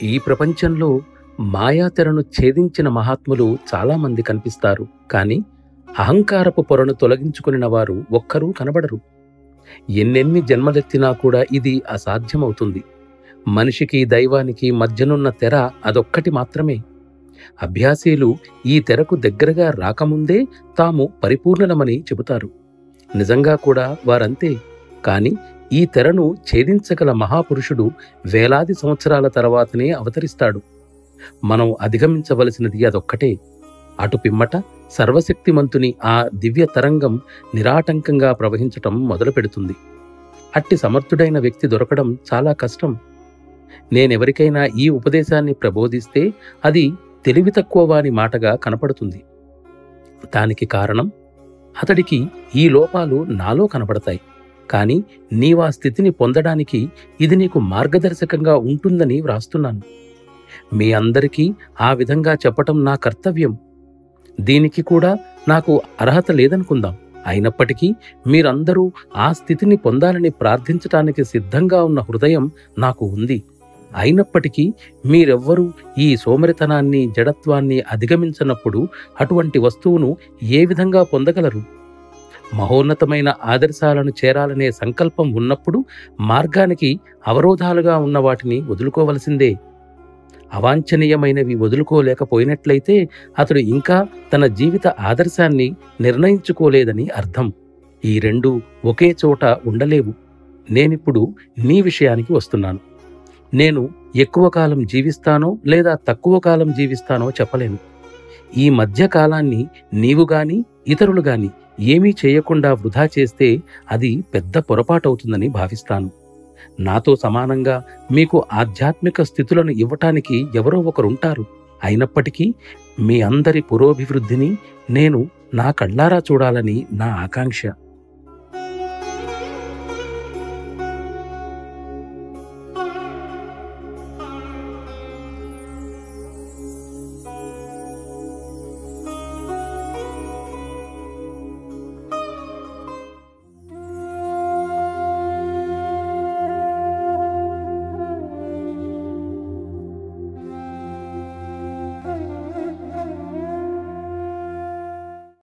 ఈ ప్రపంచంలో మాయాతెరను ఛేదించిన మహాత్ములు చాలామంది కనిపిస్తారు కానీ అహంకారపు పొరను తొలగించుకునిన వారు ఒక్కరూ కనబడరు ఎన్నెన్ని జన్మలెత్తినా కూడా ఇది అసాధ్యమవుతుంది మనిషికి దైవానికి మధ్యనున్న తెర అదొక్కటి మాత్రమే అభ్యాసీలు ఈ తెరకు దగ్గరగా రాకముందే తాము పరిపూర్ణలమని చెబుతారు నిజంగా కూడా వారంతే కాని ఈ తెరను ఛేదించగల మహాపురుషుడు వేలాది సంవత్సరాల తర్వాతనే అవతరిస్తాడు మనం అధిగమించవలసినది అదొక్కటే అటు పిమ్మట సర్వశక్తిమంతుని ఆ దివ్య తరంగం నిరాటంకంగా ప్రవహించటం మొదలుపెడుతుంది అట్టి సమర్థుడైన వ్యక్తి దొరకడం చాలా కష్టం నేనెవరికైనా ఈ ఉపదేశాన్ని ప్రబోధిస్తే అది తెలివి తక్కువ వాని మాటగా కనపడుతుంది దానికి కారణం అతడికి ఈ లోపాలు నాలో కనపడతాయి కానీ నీవా స్థితిని పొందడానికి ఇది నీకు మార్గదర్శకంగా ఉంటుందని వ్రాస్తున్నాను మీ అందరికీ ఆ విధంగా చెప్పటం నా కర్తవ్యం దీనికి కూడా నాకు అర్హత లేదనుకుందాం అయినప్పటికీ మీరందరూ ఆ స్థితిని పొందాలని ప్రార్థించటానికి సిద్ధంగా ఉన్న హృదయం నాకు ఉంది అయినప్పటికీ మీరెవ్వరూ ఈ సోమరితనాన్ని జడత్వాన్ని అధిగమించనప్పుడు అటువంటి వస్తువును ఏ విధంగా పొందగలరు మహోన్నతమైన ఆదర్శాలను చేరాలనే సంకల్పం ఉన్నప్పుడు మార్గానికి అవరోధాలుగా ఉన్న వాటిని వదులుకోవలసిందే అవాంఛనీయమైనవి వదులుకోలేకపోయినట్లయితే అతడు ఇంకా తన జీవిత ఆదర్శాన్ని నిర్ణయించుకోలేదని అర్థం ఈ రెండు ఒకే చోట ఉండలేవు నేనిప్పుడు నీ విషయానికి వస్తున్నాను నేను ఎక్కువ కాలం జీవిస్తానో లేదా తక్కువ కాలం జీవిస్తానో చెప్పలేను ఈ మధ్య కాలాన్ని నీవు గాని ఇతరులు గాని ఏమీ చేయకుండా వృధా చేస్తే అది పెద్ద పొరపాటవుతుందని భావిస్తాను నాతో సమానంగా మీకు ఆధ్యాత్మిక స్థితులను ఇవ్వటానికి ఎవరో ఒకరుంటారు అయినప్పటికీ మీ అందరి పురోభివృద్ధిని నేను నా కళ్ళారా చూడాలని నా ఆకాంక్ష